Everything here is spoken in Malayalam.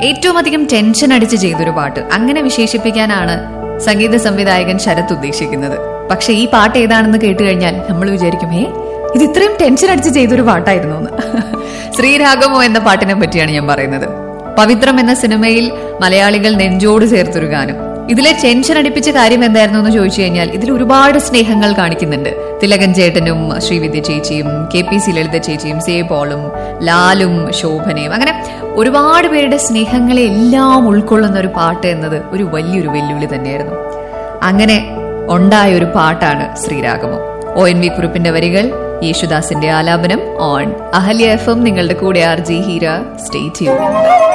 ഏറ്റവും അധികം ടെൻഷൻ അടിച്ച് ചെയ്തൊരു പാട്ട് അങ്ങനെ വിശേഷിപ്പിക്കാനാണ് സംഗീത സംവിധായകൻ ശരത് ഉദ്ദേശിക്കുന്നത് പക്ഷെ ഈ പാട്ട് ഏതാണെന്ന് കേട്ട് കഴിഞ്ഞാൽ നമ്മൾ വിചാരിക്കും ഏ ഇത് ഇത്രയും ടെൻഷൻ അടിച്ച് ചെയ്തൊരു പാട്ടായിരുന്നു എന്ന് ശ്രീരാഗമോ എന്ന പാട്ടിനെ പറ്റിയാണ് ഞാൻ പറയുന്നത് പവിത്രം എന്ന സിനിമയിൽ മലയാളികൾ നെഞ്ചോട് ചേർത്തൊരു ഗാനം ഇതിലെ ടെൻഷൻ അടിപ്പിച്ച കാര്യം എന്തായിരുന്നു എന്ന് ചോദിച്ചു കഴിഞ്ഞാൽ ഇതിൽ ഒരുപാട് സ്നേഹങ്ങൾ കാണിക്കുന്നുണ്ട് തിലകൻ ചേട്ടനും ശ്രീവിദ്യ ചേച്ചിയും കെ പി സി ലളിത ചേച്ചിയും സേ പോളും ലാലും ശോഭനയും അങ്ങനെ ഒരുപാട് പേരുടെ സ്നേഹങ്ങളെ എല്ലാം ഉൾക്കൊള്ളുന്ന ഒരു പാട്ട് എന്നത് ഒരു വലിയൊരു വെല്ലുവിളി തന്നെയായിരുന്നു അങ്ങനെ ഉണ്ടായ ഒരു പാട്ടാണ് ശ്രീരാഗമം ഒ എൻ വി കുറിപ്പിന്റെ വരികൾ യേശുദാസിന്റെ ആലാപനം ഓൺ അഹല്യ എഫ് എം നിങ്ങളുടെ കൂടെ ആർ ജി ഹീര സ്റ്റേറ്റ്